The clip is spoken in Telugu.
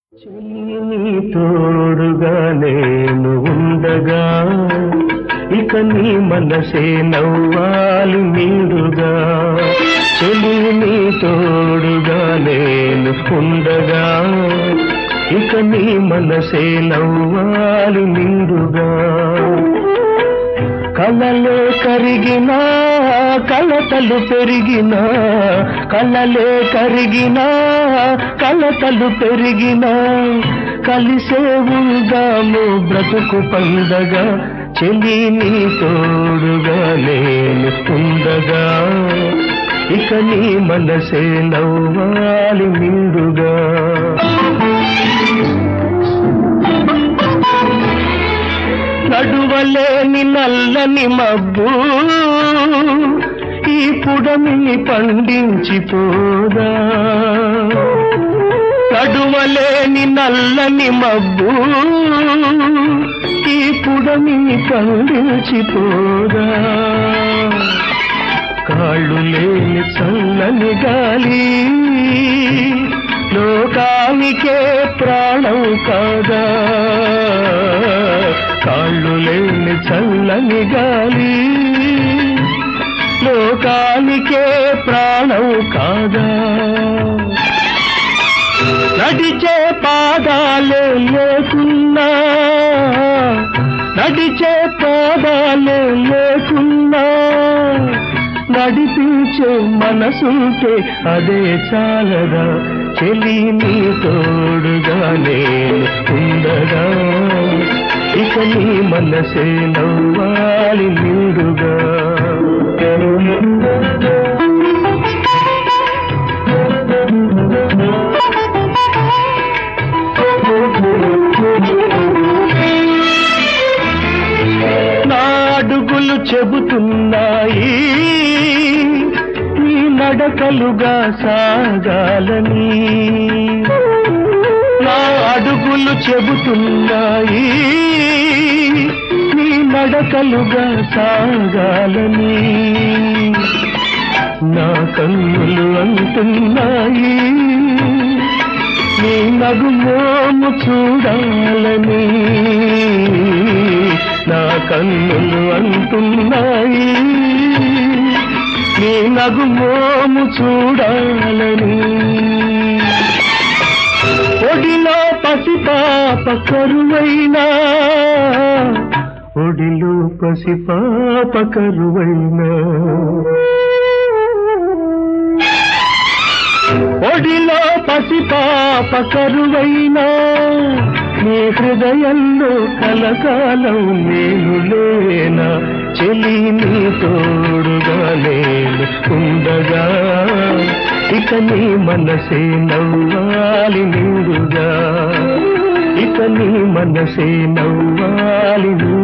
చెయ్యి తోడుగా నేను ఉండగా ఇక నీ మనసే నవ్వాలి మీరుగా చెలి నీ తోడుగా నేను ఉండగా ఇక నీ మనసే నవ్వాలి మీరుగా కలలే కరిగినా కలతలు పెరిగినా కలలే కరిగినా కలతలు పెరిగినా కలిసే ఉందాము బ్రతుకు పండగా చెలి నీ తోడుగా నేను ఉండగా ఇక నీ మనసే నవ్వాలి మీరుగా నడువలేని నల్లని మబ్బు ఈ పుడమిని పండించిపోదా నడువలేని నల్లని మబ్బు ఈ పుడమిని పండించిపోదా కాళ్ళు లేని చల్లని గాలి లోకానికే ప్రాణం కాదా కాళ్ళు లేని చల్లని గాలి లోకానికే ప్రాణం కాదా నడిచే పాదాలే లేకున్నా నడిచే పాదాలే లేకున్నా నడిపించే మనసుంటే అదే చాలదా చెలి నీ తోడుగా నేను ఉండగా ఇక నీ మనసే నవ్వాలి నిండుగా నా అడుగులు చెబుతున్నాయి నీ నడకలుగా సాగాలని నా అడుగులు చెబుతున్నాయి నీ నడకలుగా సాగాలని నా కన్నులు అంటున్నాయి నీ నగుమోము చూడాలని నా కన్నులు అంటున్నాయి నీ నగుమోము చూడాలని ఒడిలో పసిపాప కరువైనా ఒడిలో పసిపాప కరువైనా ఒడిలో పసిపాప కరువైనా నీ హృదయంలో కలకాలం నేను లేనా చెలి నీ తోడుగా నేను ఉండగా ఇక నీ మనసే నవ్వాలి నిండుగా ఇక నీ మనసే నవ్వాలి నిండుగా